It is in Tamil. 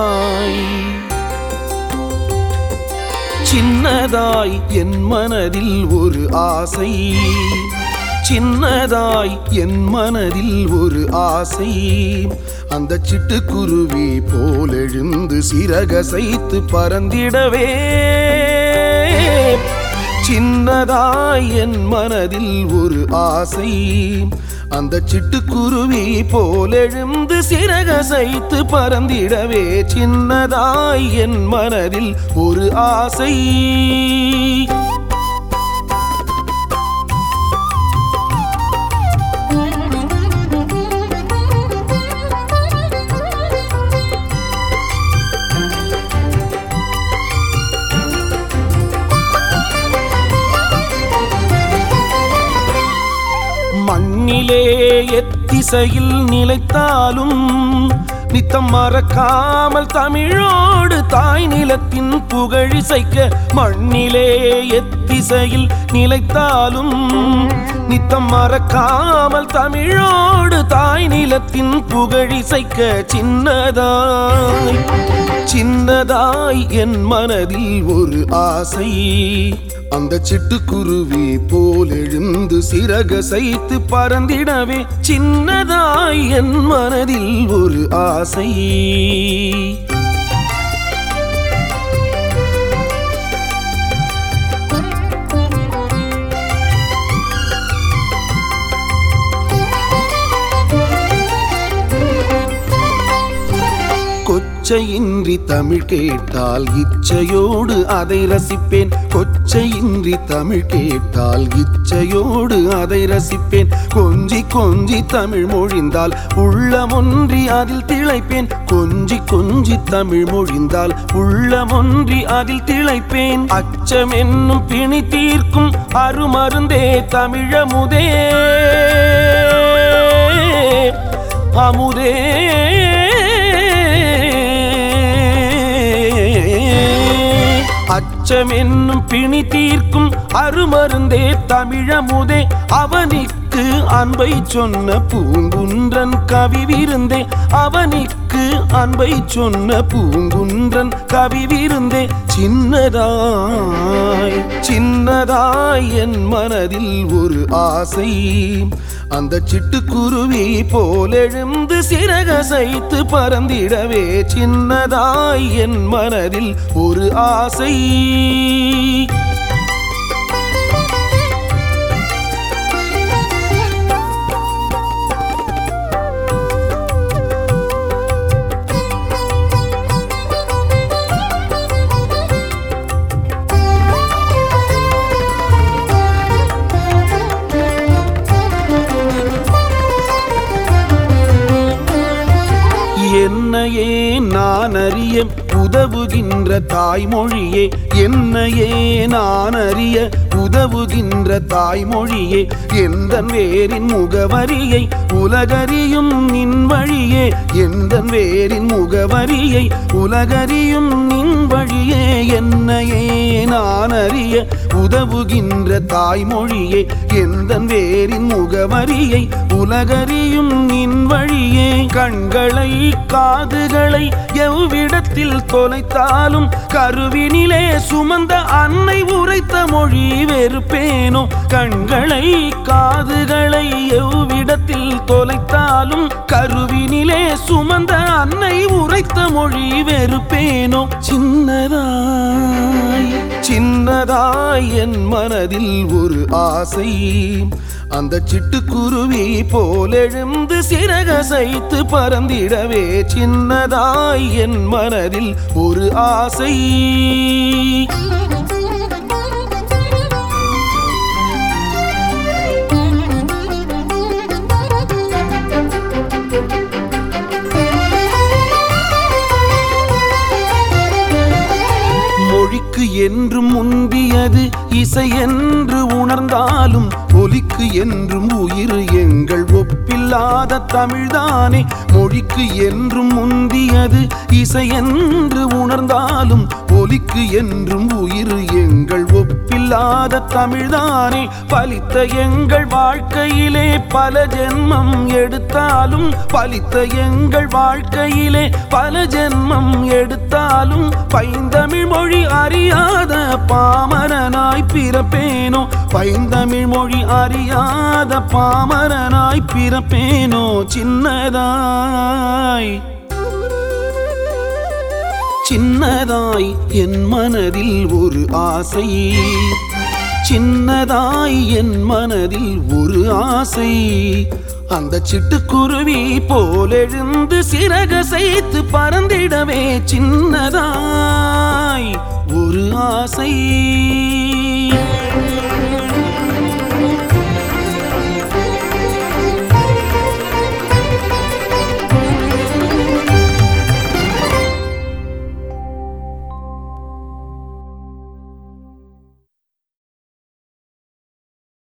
சின்னதாய் சின்னதாய் என் மனதில் ஒரு ஆசை சின்னதாய் என் மனதில் ஒரு ஆசை அந்த சிட்டுக்குருவி போல் எழுந்து சிறகசைத்து பறந்திடவே சின்னதாய் என் மனதில் ஒரு ஆசை அந்த சிட்டுக்குருவி போல் எழுந்து சிறகசைத்து பறந்திடவே சின்னதாய் என் மனதில் ஒரு ஆசை மண்ணிலே எத்திசையில் நிலைத்தாலும் நித்தம் மறக்காமல் தமிழோடு தாய் நிலத்தின் புகழிசைக்க மண்ணிலே எத்திசையில் நிலைத்தாலும் நித்தம் மறக்காமல் தமிழோடு தாய் நிலத்தின் புகழிசைக்க சின்னதாய் சின்னதாய் என் மனதில் ஒரு ஆசை அந்த சிட்டுக்குருவி போல் எழுந்து சிறகசைத்து பறந்திடவே சின்னதாய் என் மனதில் ஒரு ஆசை கொச்சையின்றி தமிழ் கேட்டால் இச்சையோடு அதை ரசிப்பேன் கொச்சையின்றி தமிழ் கேட்டால் இச்சையோடு அதை ரசிப்பேன் கொஞ்சி கொஞ்சி தமிழ் மொழிந்தால் உள்ளமொன்றி அதில் திளைப்பேன் கொஞ்சி கொஞ்சி தமிழ் மொழிந்தால் உள்ளமொன்றி அதில் திளைப்பேன் அச்சம் என்னும் பிணி தீர்க்கும் அருமருந்தே தமிழமுதே அமுதே அச்சம் என்னும் பிணி தீர்க்கும் அருமருந்தே தமிழமுதே அவனிக்கு அன்பை சொன்ன பூங்குன்றன் கவி விருந்தே அவனிக்கு அன்பை சொன்ன பூங்குன்றன் கவி விருந்தே சின்னதாய் சின்னதாய் என் மனதில் ஒரு ஆசை அந்த சிட்டுக்குருவி போல் எழுந்து சிறகசைத்து பறந்திடவே சின்னதாய் என் மனதில் ஒரு ஆசை என்னையே நான் அறிய உதவுகின்ற தாய்மொழியே என்னையே நான் அறிய உதவுகின்ற தாய்மொழியே எந்த வேரின் முகவரியை உலகறியும் நின் வழியே எந்த வேரின் முகவரியை உலகறியும் நின் வழியே என்னையே நான் அறிய உதவுகின்ற தாய்மொழியே எந்த வேரின் முகவரியை உலகறியும் நின் வழியே கண்களை காதுகளை எவ்விடத்தில் தொலைத்தாலும் கருவினிலே சுமந்த அன்னை உரைத்த மொழி வெறுப்பேனோ கண்களை காதுகளை எவ்விடத்தில் தொலைத்தாலும் கருவினிலே சுமந்த அன்னை உரைத்த மொழி வெறுப்பேனோ சின்னதாய் சின்னதாய் என் மனதில் ஒரு ஆசை அந்த சிட்டுக்குருவி போல் எழுந்து சிறகசைத்து பறந்திடவே சின்னதாய் என் மனதில் ஒரு ஆசை மொழிக்கு என்று முந்தியது இசை என்று உணர்ந்தாலும் ஒலிக்கு என்றும் உயிர் எங்கள் ஒப்பில்லாத தமிழ்தானே மொழிக்கு என்றும் முந்தியது இசை என்று உணர்ந்தாலும் ஒலிக்கு என்றும் உயிர் எங்கள் ஒப்பில்லாத தமிழ்தானே பலித்த எங்கள் வாழ்க்கையிலே பல ஜென்மம் எடுத்தாலும் பலித்த எங்கள் வாழ்க்கையிலே பல ஜென்மம் எடுத்தாலும் பைந்தமிழ் மொழி அறியாத பாமரனாய் பிறப்பேனோ பைந்தமிழ் மொழி அறியாத பாமரனாய் பிறப்பேனோ சின்னதாய் சின்னதாய் என் மனதில் ஒரு ஆசை சின்னதாய் என் மனதில் ஒரு ஆசை அந்த சிட்டுக்குருவி போலெழுந்து சிறகசைத்து பறந்திடவே சின்னதாய் ஒரு ஆசை